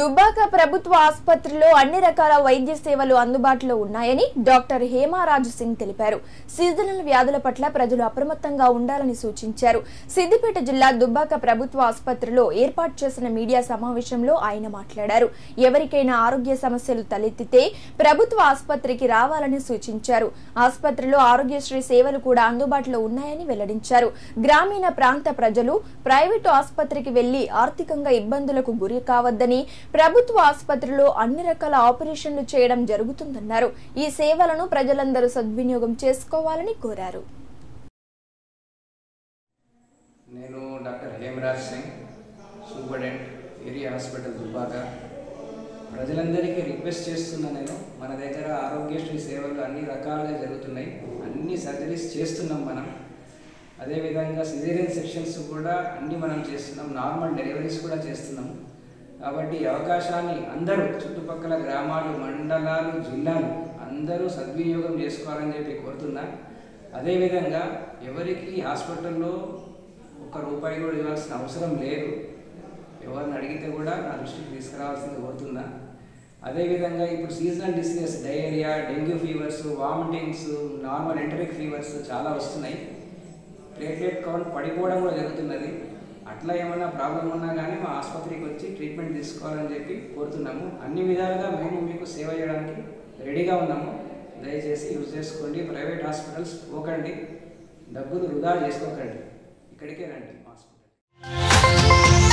దుబ్బాక ప్రభుత్వ ఆసుపత్రిలో అన్ని రకాల వైద్య సేవలు అందుబాటులో ఉన్నాయని డాక్టర్ హేమారాజు సింగ్ తెలిపారు సీజనల్ వ్యాధుల పట్ల ప్రజలు అప్రమత్తంగా ఉండాలని సూచించారు సిద్దిపేట జిల్లా దుబ్బాక ప్రభుత్వ ఆసుపత్రిలో ఏర్పాటు చేసిన మీడియా సమావేశంలో ఆయన మాట్లాడారు ఎవరికైనా ఆరోగ్య సమస్యలు తలెత్తితే ప్రభుత్వ ఆసుపత్రికి రావాలని సూచించారు ఆసుపత్రిలో ఆరోగ్యశ్రీ సేవలు కూడా అందుబాటులో ఉన్నాయని వెల్లడించారు గ్రామీణ ప్రాంత ప్రజలు ప్రైవేటు ఆసుపత్రికి వెళ్లి ఆర్థికంగా ఇబ్బందులకు గురి కావద్దని ప్రభుత్వ ఆసుపత్రిలో అన్ని రకాల ఆపరేషన్లు చేయడం జరుగుతుందన్నారు ఈ సేవలను ప్రజలందరూ సద్వినియోగం చేసుకోవాలని కోరారు నేను doctor Hemaraj Singh superintendent area hospital Dubbaka ప్రజలందరికీ రిక్వెస్ట్ చేస్తున్నా నేను మన దగ్గర ఆరోగ్యశ్రీ సేవలు అన్ని రకాలుగా జరుగుతున్నాయి అన్ని సర్జరీస్ చేస్తున్నాం మనం అదేవిధంగా సిజేరియన్ సెక్షన్స్ కూడా అన్ని మనం చేస్తున్నాం నార్మల్ డెలివరీస్ కూడా చేస్తున్నాం కాబట్టి ఈ అవకాశాన్ని అందరూ చుట్టుపక్కల గ్రామాలు మండలాలు జిల్లాలు అందరూ సద్వినియోగం చేసుకోవాలని చెప్పి కోరుతున్నా అదేవిధంగా ఎవరికి హాస్పిటల్లో ఒక్క రూపాయి కూడా ఇవ్వాల్సిన అవసరం లేదు ఎవరిని అడిగితే కూడా నా దృష్టికి తీసుకురావాల్సింది కోరుతున్నా అదేవిధంగా ఇప్పుడు seasonal diseases diarrhoea dengue fevers vomitings normal enteric fevers చాలా వస్తున్నాయి ప్లేట్లెట్ కౌంట్ పడిపోవడం కూడా జరుగుతున్నది అట్లా ఏమైనా ప్రాబ్లం ఉన్నా కానీ మా ఆసుపత్రికి వచ్చి ట్రీట్మెంట్ తీసుకోవాలని చెప్పి కోరుతున్నాము అన్ని విధాలుగా మేము మీకు సేవ చేయడానికి రెడీగా ఉన్నాము దయచేసి యూజ్ చేసుకోండి ప్రైవేట్ హాస్పిటల్స్ పోకండి డబ్బులు వృధా చేసుకోకండి ఇక్కడికే రండి మా హాస్పిటల్